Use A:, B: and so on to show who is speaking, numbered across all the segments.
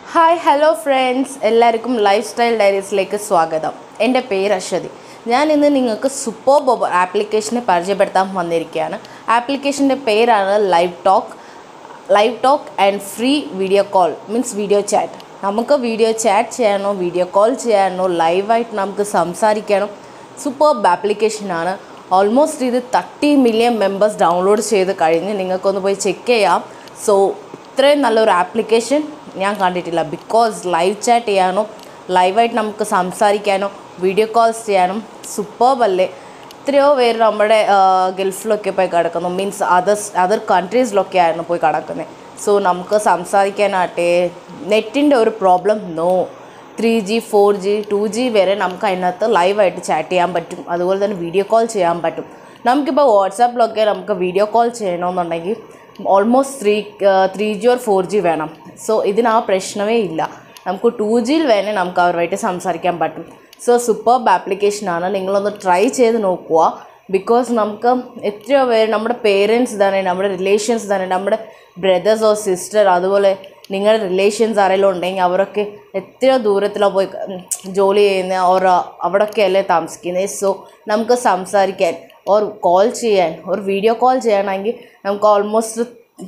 A: hi hello friends എല്ലാവർക്കും lifestyle ഡയറീസിലേക്ക് സ്വാഗതം എൻ്റെ പേര് അശ്വതി ഞാൻ ഇന്ന് നിങ്ങൾക്ക് സൂപ്പർ ബോബ് ആപ്ലിക്കേഷനെ പരിചയപ്പെടുത്താൻ വന്നിരിക്കുകയാണ് ആപ്ലിക്കേഷൻ്റെ പേരാണ് live talk live talk and free video call means video chat നമുക്ക് വീഡിയോ ചാറ്റ് ചെയ്യാനോ വീഡിയോ കോൾ ചെയ്യാനോ ലൈവായിട്ട് നമുക്ക് സംസാരിക്കാനോ സൂപ്പർബ് ആപ്ലിക്കേഷനാണ് ഓൾമോസ്റ്റ് ഇത് തർട്ടി മില്യൺ മെമ്പേഴ്സ് ഡൗൺലോഡ് ചെയ്ത് കഴിഞ്ഞ് നിങ്ങൾക്കൊന്ന് പോയി ചെക്ക് ചെയ്യാം സോ ഇത്രയും നല്ലൊരു ആപ്ലിക്കേഷൻ ഞാൻ കണ്ടിട്ടില്ല ബിക്കോസ് ലൈവ് ചാറ്റ് ചെയ്യാനോ ലൈവായിട്ട് നമുക്ക് സംസാരിക്കാനോ വീഡിയോ കോൾസ് ചെയ്യാനും സൂപ്പർബ് അല്ലേ എത്രയോ പേര് നമ്മുടെ ആ, ഗൾഫിലൊക്കെ പോയി കിടക്കുന്നു മീൻസ് അതേഴ്സ് അതർ കൺട്രീസിലൊക്കെ ആയിരുന്നു പോയി കിടക്കുന്നത് സോ നമുക്ക് സംസാരിക്കാനാട്ടെ നെറ്റിൻ്റെ ഒരു problem no three G four G two G വരെ നമുക്ക് അതിനകത്ത് ലൈവായിട്ട് ചാറ്റ് ചെയ്യാൻ പറ്റും അതുപോലെ തന്നെ വീഡിയോ കോൾ ചെയ്യാൻ പറ്റും നമുക്കിപ്പോൾ വാട്സാപ്പിലൊക്കെ നമുക്ക് വീഡിയോ കോൾ ചെയ്യണമെന്നുണ്ടെങ്കിൽ almost three three G or four G വേണം സോ ഇതിന് ആ പ്രശ്നമേ ഇല്ല നമുക്ക് ടു ജിയിൽ വേണേൽ നമുക്ക് അവരുമായിട്ട് സംസാരിക്കാൻ പറ്റും സോ സൂപ്പർബ് ആപ്ലിക്കേഷനാണ് നിങ്ങളൊന്ന് ട്രൈ ചെയ്ത് നോക്കുക ബിക്കോസ് നമുക്ക് എത്രയോ പേര് നമ്മുടെ പേരൻസ് തന്നെ നമ്മുടെ റിലേഷൻസ് തന്നെ നമ്മുടെ ബ്രദേഴ്സ് ഓർ സിസ്റ്റർ അതുപോലെ നിങ്ങളുടെ റിലേഷൻസ് ആരെങ്കിലും ഉണ്ടെങ്കിൽ അവരൊക്കെ എത്രയോ ദൂരത്തിലാണ് പോയി ഉം, ജോലി ചെയ്യുന്ന ഓർ അവിടെയൊക്കെ അല്ലേ താമസിക്കുന്നത് സോ നമുക്ക് സംസാരിക്കാൻ ഓർ കോൾ ചെയ്യാൻ ഒരു വീഡിയോ കോൾ ചെയ്യണമെങ്കിൽ നമുക്ക് ഓൾമോസ്റ്റ്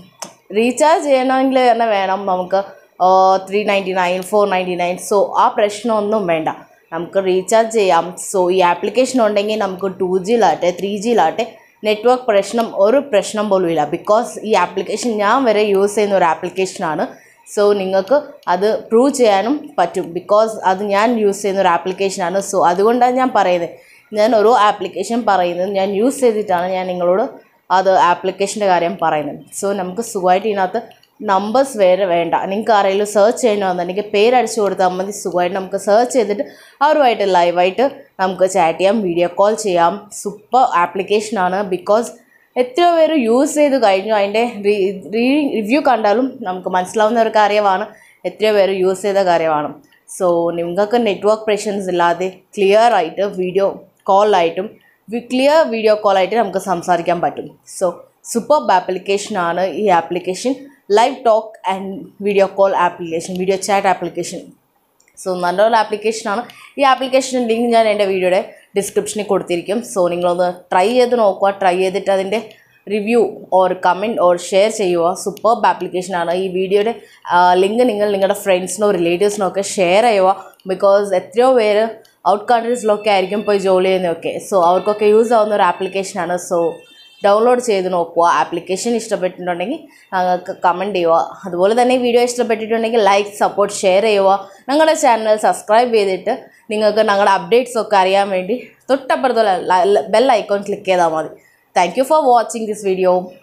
A: റീചാർജ് ചെയ്യണമെങ്കിൽ തന്നെ വേണം നമുക്ക് three ninety nine four ninety nine so ആ പ്രശ്നമൊന്നും വേണ്ട നമുക്ക് റീചാർജ് ചെയ്യാം സോ ഈ ആപ്ലിക്കേഷൻ ഉണ്ടെങ്കിൽ നമുക്ക് ടു ജിയിലാട്ടെ ത്രീ ജിയിലാട്ടെ നെറ്റ്വർക്ക് പ്രശ്നം ഒരു പ്രശ്നം പോലും ഇല്ല ബിക്കോസ് ഈ ആപ്ലിക്കേഷൻ ഞാൻ വരെ യൂസ് ചെയ്യുന്ന ഒരു ആപ്ലിക്കേഷനാണ് സോ നിങ്ങൾക്ക് അത് പ്രൂവ് ചെയ്യാനും പറ്റും ബിക്കോസ് അത് ഞാൻ യൂസ് ചെയ്യുന്ന ഒരു ആപ്ലിക്കേഷനാണ് സോ അതുകൊണ്ടാണ് ഞാൻ പറയുന്നത് ഞാൻ ഓരോ ആപ്ലിക്കേഷൻ പറയുന്നത് ഞാൻ യൂസ് ചെയ്തിട്ടാണ് ഞാൻ നിങ്ങളോട് അത് ആപ്ലിക്കേഷൻ്റെ കാര്യം പറയുന്നത് സോ നമുക്ക് സുഖമായിട്ട് ഇതിനകത്ത് നമ്പേഴ്സ് വേറെ വേണ്ട നിങ്ങൾക്ക് ആരെങ്കിലും സെർച്ച് ചെയ്യണമെന്നുണ്ടെങ്കിൽ പേരടിച്ചു കൊടുത്താൽ മതി സുഖമായിട്ട് നമുക്ക് സെർച്ച് ചെയ്തിട്ട് അവരുമായിട്ട് ലൈവായിട്ട് നമുക്ക് ചാറ്റ് ചെയ്യാം വീഡിയോ കോൾ ചെയ്യാം സൂപ്പർ ആപ്ലിക്കേഷനാണ് ബിക്കോസ് എത്രയോ പേര് യൂസ് ചെയ്ത് കഴിഞ്ഞു അതിൻ്റെ റിവ്യൂ കണ്ടാലും നമുക്ക് മനസ്സിലാവുന്ന ഒരു കാര്യമാണ് എത്രയോ പേര് യൂസ് ചെയ്ത കാര്യമാണ് സോ നിങ്ങൾക്ക് നെറ്റ്വർക്ക് പ്രശ്നസ് ഇല്ലാതെ ക്ലിയർ ആയിട്ട് വീഡിയോ കോളായിട്ടും ക്ലിയർ വീഡിയോ കോളായിട്ട് നമുക്ക് സംസാരിക്കാൻ പറ്റും സോ സൂപ്പർബ് ആപ്ലിക്കേഷനാണ് ഈ application live talk and video call application video chat application so നല്ലൊരു ആപ്ലിക്കേഷനാണ് ഈ ആപ്ലിക്കേഷൻ ലിങ്ക് ഞാൻ എൻ്റെ വീഡിയോയുടെ ഡിസ്ക്രിപ്ഷനിൽ കൊടുത്തിരിക്കും സോ നിങ്ങളൊന്ന് ട്രൈ ചെയ്ത് നോക്കുക ട്രൈ ചെയ്തിട്ട് അതിൻ്റെ review or comment or share ചെയ്യുക സൂപ്പർബ് ആപ്ലിക്കേഷനാണ് ഈ വീഡിയോയുടെ ലിങ്ക് നിങ്ങൾ നിങ്ങളുടെ ഫ്രണ്ട്സിനോ റിലേറ്റീവ്സിനോ ഒക്കെ ഷെയർ ചെയ്യുക ബിക്കോസ് എത്രയോ പേര് ഔട്ട് കൺട്രീസിലൊക്കെ ആയിരിക്കും പോയി ജോലി ചെയ്യുന്നതൊക്കെ സോ അവർക്കൊക്കെ യൂസ് ആവുന്ന ഒരു ആപ്ലിക്കേഷനാണ് സോ ഡൗൺലോഡ് ചെയ്ത് നോക്കുക ആപ്ലിക്കേഷൻ ഇഷ്ടപ്പെട്ടിട്ടുണ്ടെങ്കിൽ ഞങ്ങൾക്ക് കമൻറ്റ് ചെയ്യുക അതുപോലെ തന്നെ ഈ വീഡിയോ ഇഷ്ടപ്പെട്ടിട്ടുണ്ടെങ്കിൽ ലൈക്ക് സപ്പോർട്ട് ഷെയർ ചെയ്യുക ഞങ്ങളുടെ ചാനൽ സബ്സ്ക്രൈബ് ചെയ്തിട്ട് നിങ്ങൾക്ക് ഞങ്ങളുടെ അപ്ഡേറ്റ്സ് ഒക്കെ അറിയാൻ വേണ്ടി തൊട്ടപ്പുറത്തുള്ള ബെൽ ഐക്കോൺ ക്ലിക്ക് ചെയ്താൽ മതി thank you for watching this video